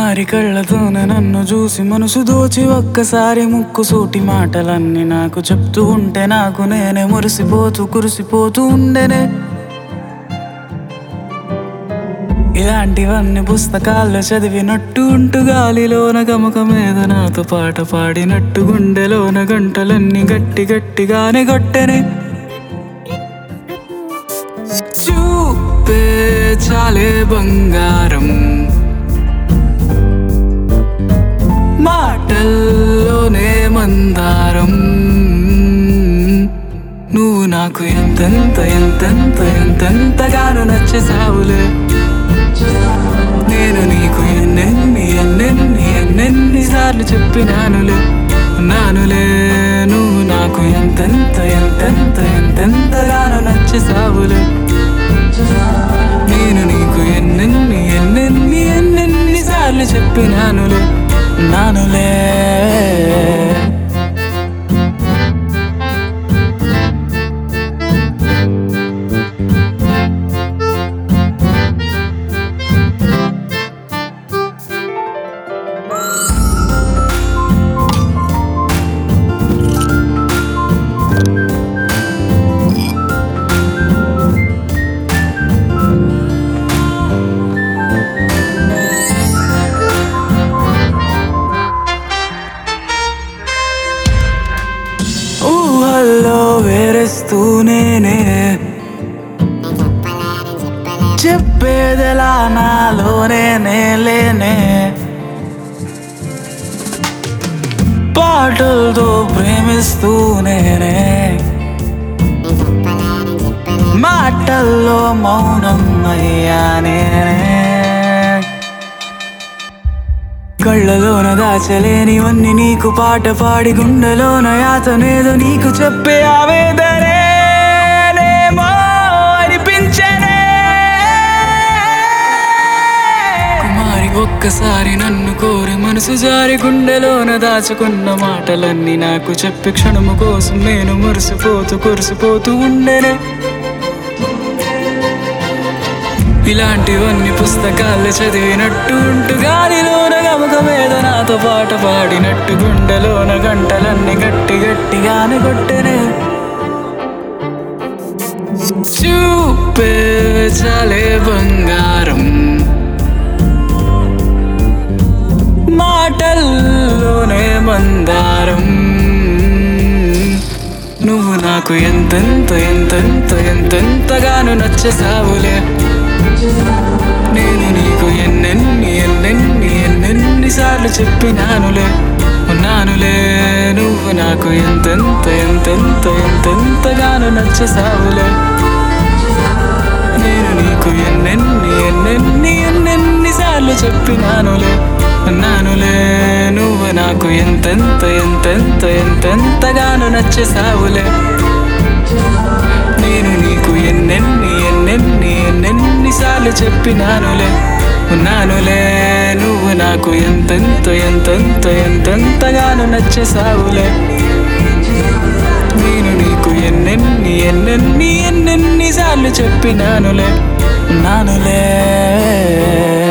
కుమారి కళ్ళతోనే నన్ను చూసి మనసు దోచి ఒక్కసారి ముక్కు సూటి మాటలన్నీ నాకు చెప్తూ ఉంటే నాకు నేనే మురిసిపోతూ కురిసిపోతూ ఉండేనే ఇలాంటివన్నీ పుస్తకాల్లో చదివినట్టు ఉంటూ గాలిలోన గమక మీద నాతో పాట పాడినట్టు గుండెలోన గంటలన్నీ గట్టి గట్టిగానే కొట్టెనే చూపే చాలే బంగారం మాటల్లోనే మందారం నువ్వు నాకు ఎంతెంత ఎంతెంత ఎంతెంతగానో నచ్చేసావులే నేను నీకు ఎన్నెన్ని ఎన్నెన్ని ఎన్నెన్ని సార్లు చెప్పినానులే నానులే నువ్వు నాకు ఎంతెంత ఎంతెంత ఎంతెంతగానో నచ్చేసావులే నేను నీకు ఎన్నెన్ని ఎన్నెన్ని ఎన్నెన్ని సార్లు చెప్పినానులే నానులే ఊహల్లో వేరేస్తూ నేనే చెప్పేదెలా నాలోనే నేలేనే పాటలతో ప్రేమిస్తూ నేనే మాటల్లో మౌనం అయ్యానే కళ్ళలోన దాచలేనివన్నీ నీకు పాట పాడి గుండెలోన యాతనేదో నీకు చెప్పే ఆవేదనేమో అనిపించనే కుమారి ఒక్కసారి నన్ను కోరి మనసు జారి గుండెలోన దాచుకున్న మాటలన్నీ నాకు చెప్పి క్షణము కోసం నేను మురిసిపోతూ కురిసిపోతూ ఉండేనే ఇలాంటివన్నీ పుస్తకాలు చదివినట్టు ఉంటూ గాలిలోన గమక మీద నాతో పాట పాడినట్టు గుండెలోన గంటలన్నీ గట్టి గట్టిగానే కొట్టెనే చూపే చాలే బంగారం మాటల్లోనే మందారం నువ్వు నాకు ఎంతెంత ఎంతెంత ఎంతెంతగానో నచ్చేసావులే నేను నీకు ఎన్నెన్ని ఎన్నెన్ని ఎన్నెన్ని సార్లు చెప్పినానులే ఉన్నానులే నువ్వు నాకు ఎంతెంత ఎంతెంత ఎంతెంతగానో నచ్చేసావులే నేను నీకు ఎన్నెన్ని ఎన్నెన్ని ఎన్నెన్ని సార్లు చెప్పినానులే ఉన్నానులే నువ్వు నాకు ఎంతెంత ఎంతెంత ఎంతెంతగానో నచ్చేసావులే నేను నీకు ఎన్నెన్ని ఎన్నెన్ని ఎన్నెన్ని సార్లు చెప్పినానులే ఉన్నానులే నువ్వు నాకు ఎంతెంత ఎంతెంత ఎంతెంతగానో నచ్చేసావులే నేను నీకు ఎన్నెన్ని ఎన్నెన్ని ఎన్నెన్ని సార్లు చెప్పినానులే నానులే